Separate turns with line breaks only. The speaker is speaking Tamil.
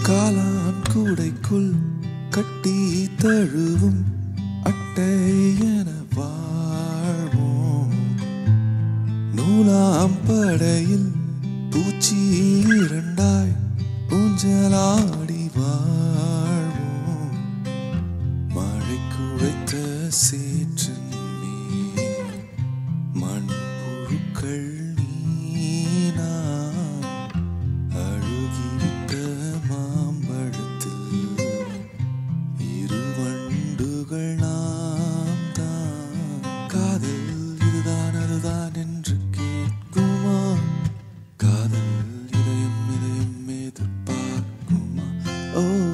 காலான் கூடைக்குள் கட்டி தழுவும் அட்டை என வாழ்வோம் நூலாம் படையில் பூச்சி இரண்டாய் ஊஞ்சலாடி வாழ்வோம் மழை குழைத்த சேற்றின் மேல் மண் புழுக்கள் நீனா அழுகிவிட்ட மாம்பழத்தில் இரு வண்டுகள் நாம் தான் காதல் இதுதான் அதுதான் என்று கேட்குமா காதல் இதயம் இதயம் எதிர்பார்க்குமா ஓ